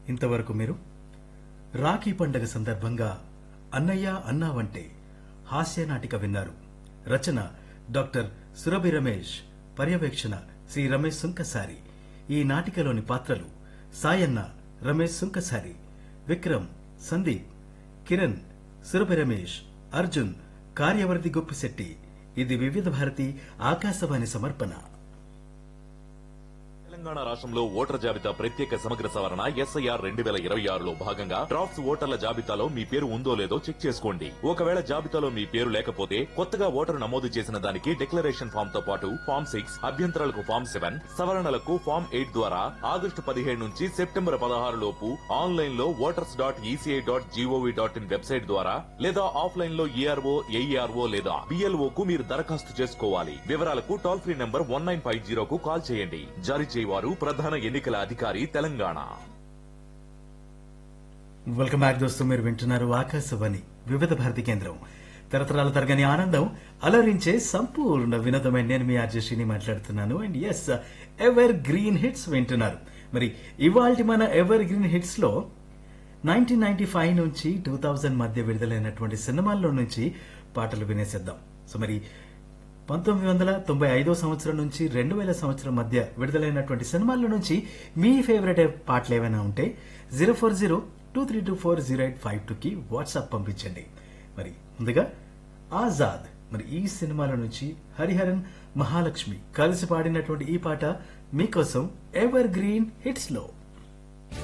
ఇంతవరకు మీరు రాఖీ పండగ సందర్భంగా అన్నయ్య అన్నావంటే హాస్య నాటిక విన్నారు రచన డాక్టర్ సురభి రమేష్ పర్యవేక్షణ శ్రీ రమేష్ సుంకసారి ఈ నాటికలోని పాత్రలు సాయన్న రమేష్ సుంకసారి విక్రమ్ సందీప్ కిరణ్ సురభి రమేష్ అర్జున్ కార్యవర్ధి గొప్పిశెట్టి ఇది వివిధ భారతి ఆకాశవాణి సమర్పణ తెలంగాణ రాష్ట్రంలో ఓటర్ జాబితా ప్రత్యేక సమగ్ర సవరణ ఎస్ఐఆర్ రెండు వేల ఇరవై ఆరులో భాగంగా డ్రాఫ్ట్స్ ఓటర్ల జాబితాలో మీ పేరు ఉందో లేదో చెక్ చేసుకోండి ఒకవేళ జాబితాలో మీ పేరు లేకపోతే కొత్తగా ఓటరు నమోదు చేసిన దానికి డిక్లరేషన్ ఫామ్ తో పాటు ఫామ్ సిక్స్ అభ్యంతరాలకు ఫామ్ సెవెన్ సవరణలకు ఫామ్ ఎయిట్ ద్వారా ఆగస్టు పదిహేడు నుంచి సెప్టెంబర్ పదహారు లోపు ఆన్లైన్ లో voters dot ECI dot GOV dot in website ద్వారా లేదా ఆఫ్లైన్ లో ఏఆర్ఓ ఏఈఆర్ఓ లేదా బిఎల్ఓ కు మీరు దరఖాస్తు చేసుకోవాలి వివరాలకు toll free number one nine five జీరోకు కాల్ చేయండి జారీ చేయవారు ప్రధాన ఎన్నికల అధికారి తెలంగాణ వెల్కమ్ బ్యాక్ దోస్తు మీరు వింటున్నారు ఆకాశవాణి వివిధ భారతి కేంద్రం తరతరాల తరగని ఆనందం అలరించే సంపూర్ణ వినోదమైన నేను మీ ఆర్జశ్రీని మాట్లాడుతున్నాను అండ్ ఎస్ ఎవర్ గ్రీన్ హిట్స్ వింటున్నారు మరి ఇవాల్టి మన ఎవర్ గ్రీన్ హిట్స్ లో నైన్టీన్ నైన్టీ ఫైవ్ నుంచి టూ థౌజండ్ మధ్య విడుదలైనటువంటి సినిమాల్లో నుంచి పాటలు వినేసేద్దాం సో మరి పంతొమ్మిది వందల తొంభై ఐదో సంవత్సరం నుంచి రెండు వేల సంవత్సరం మధ్య విడుదలైనటువంటి సినిమాల్లో నుంచి మీ ఫేవరెట్ పాటలు ఏమైనా ఉంటే zero four zero two three two four zero eight five two కి వాట్సాప్ పంపించండి మరి ముందుగా ఆజాద్ మరి ఈ సినిమాల నుంచి హరిహరన్ మహాలక్ష్మి కలిసి పాడినటువంటి ఈ పాట మీకోసం ఎవర్ గ్రీన్ హిట్స్ లో